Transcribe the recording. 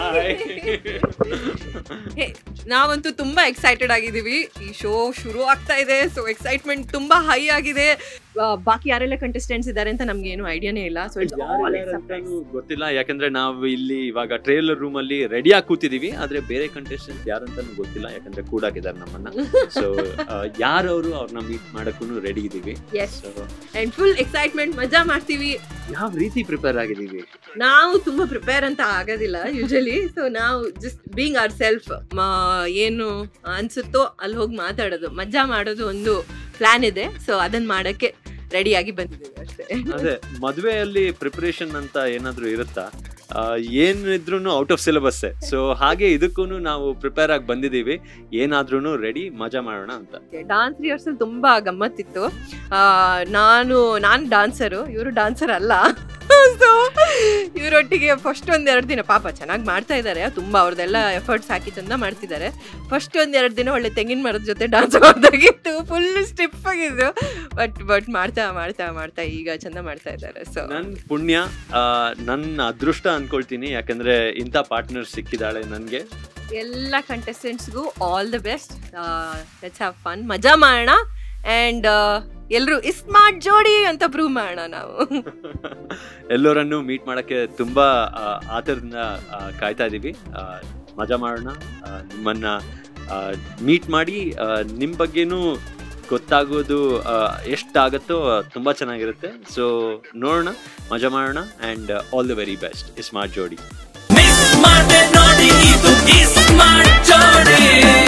ಹೇ, ನಾವಂತೂ ತುಂಬಾ ಎಕ್ಸೈಟೆಡ್ ಆಗಿದ್ದೀವಿ ಈ ಶೋ ಶುರು ಆಗ್ತಾ ಇದೆ ಸೊ ಎಕ್ಸೈಟ್ಮೆಂಟ್ ತುಂಬಾ ಹೈ ಆಗಿದೆ ಆ, ಬಾಕಿ ಯಾರೆಲ್ಲ ಕಂಟೆಸ್ಟೆಂಟ್ಸ್ ಇದ್ದಾರೆ ಅಂತ ನಮ್ಗೆ ಏನು ಐಡಿಯಾನೇ ಇಲ್ಲ ಸೊ ಇಟ್ಸ್ ಆಲ್ ಯಾರಿದ್ದಾರಂತನೂ ಗೊತ್ತಿಲ್ಲ ಯಾಕಂದ್ರೆ ನಾವು ಇಲ್ಲಿ ಇವಾಗ ಟ್ರೇಲರ್ ರೂಮ್ ಅಲ್ಲಿ ರೆಡಿ ಆಗಿ ಕೂತಿದೀವಿ ಆದ್ರೆ ಬೇರೆ ಕಂಟೆಸ್ಟೆಂಟ್ ಯಾರಂತಾನು ಗೊತ್ತಿಲ್ಲ ಯಾಕಂದ್ರೆ ಕೂಡಾಕಿದ್ದಾರೆ ನಮ್ಮನ್ನ ಸೊ ಯಾರವರು ಅವ್ರನ್ನ ಮೀಟ್ ಮಾಡಕ್ಕೂ ರೆಡಿ ಇದೀವಿ yes so and full excitement ಮಜಾ ಮಾಡ್ತೀವಿ ಯಾವ ರೀತಿ ಪ್ರಿಪೇರ್ ಆಗಿದೀವಿ ನಾವು ತುಂಬಾ ಪ್ರಿಪೇರ್ ಅಂತ ಆಗೋದಿಲ್ಲ ಯೂಶಲಿ ಸೊ ನಾವು ಜಸ್ಟ್ ಬೀಯಿಂಗ್ ಅವರ್ ಸೆಲ್ಫ್ ಏನು ಅನ್ಸುತ್ತೋ ಅಲ್ಲಿ ಹೋಗಿ ಮಾತಾಡೋದು ಮಜಾ ಮಾಡೋದು ಒಂದು ಪ್ಲಾನ್ ಇದೆ ಸೊ ಅದನ್ನ ಮಾಡಕ್ಕೆ ರೆಡಿಯಾಗಿ ಬಂದಿದ್ದೀವಿ ಅಷ್ಟೇ ಅದೇ ಮದುವೆಯಲ್ಲಿ ಪ್ರಿಪರೇಷನ್ ಅಂತ ಏನಾದ್ರೂ ಇರುತ್ತಾ ಆ, ಏನಿದ್ರು ಔಟ್ ಆಫ್ ಸಿಲೆಬಸ್ ಸೊ ಹಾಗೆ ಇದಕ್ಕೂ ನಾವು ಪ್ರಿಪೇರ್ ಆಗಿ ಬಂದಿದೀವಿ ಏನಾದ್ರೂ ರೆಡಿ ಮಜಾ ಮಾಡೋಣ ಅಂತ ಡಾನ್ಸ್ ರಿಹರ್ಸಲ್ ತುಂಬಾ ಗಮ್ಮತ್ತಿತ್ತು ಆ, ನಾನು ನಾನು ಡಾನ್ಸರು ಇವರು ಡಾನ್ಸರ್ ಅಲ್ಲ ಸೊ ಇವರೊಟ್ಟಿಗೆ ಫಸ್ಟ್ ಒಂದೆರಡು ದಿನ ಪಾಪ ಚೆನ್ನಾಗಿ ಮಾಡ್ತಾ ಇದ್ದಾರೆ ತುಂಬಾ ಅವ್ರದ್ದೆಲ್ಲ ಎಫರ್ಟ್ಸ್ ಹಾಕಿ ಚಂದ ಮಾಡ್ತಿದ್ದಾರೆ ಫಸ್ಟ್ ಒಂದೆರಡು ದಿನ ಒಳ್ಳೆ ತೆಂಗಿನ ಮರದ ಜೊತೆ ಡಾನ್ಸ್ ಮಾಡೋದಾಗಿತ್ತು ಫುಲ್ ಸ್ಟಿಪ್ ಆಗಿದ್ದು ಬಟ್ ಬಟ್ ಮಾಡ್ತಾ ಮಾಡ್ತಾ ಮಾಡ್ತಾ ಈಗ ಚಂದ ಮಾಡ್ತಾ ಇದ್ದಾರೆ ಸೊ ನನ್ ಪುಣ್ಯ ಆ, ನನ್ನ ಅದೃಷ್ಟ ಅನ್ಕೊಳ್ತೀನಿ ಯಾಕಂದ್ರೆ ಇಂಥ ಪಾರ್ಟ್ನರ್ ಸಿಕ್ಕಿದಾಳೆ ನನ್ಗೆ ಎಲ್ಲ ಕಂಟೆಸ್ಟೆಂಟ್ಸ್ಗೂ all the best let's have fun ಮಜಾ ಮಾಡೋಣ ಆ್ಯಂಡ್ ಎಲ್ಲರೂ ಸ್ಮಾರ್ಟ್ ಜೋಡಿ ಅಂತ ಪ್ರೂವ್ ಮಾಡೋಣ ನಾವು ಎಲ್ಲರನ್ನು ಮೀಟ್ ಮಾಡಕ್ಕೆ ತುಂಬಾ ಆ, ಆತರದಿಂದ ಆ, ಕಾಯ್ತಾ ಇದೀವಿ ಆ, ಮಜಾ ಮಾಡೋಣ ಆ, ನಿಮ್ಮನ್ನ ಮೀಟ್ ಮಾಡಿ ಆ, ನಿಮ್ ಬಗ್ಗೆನೂ ಗೊತ್ತಾಗೋದು ಆ, ಎಷ್ಟಾಗತ್ತೋ ತುಂಬಾ ಚೆನ್ನಾಗಿರುತ್ತೆ ಸೊ ನೋಡೋಣ ಮಜಾ ಮಾಡೋಣ and all the very best smart ಜೋಡಿ ಮಿಸ್ ಮಾಡ್ದೆ ನೋಡಿ ಇದು ಈ ಸ್ಮಾರ್ಟ್ ಜೋಡಿ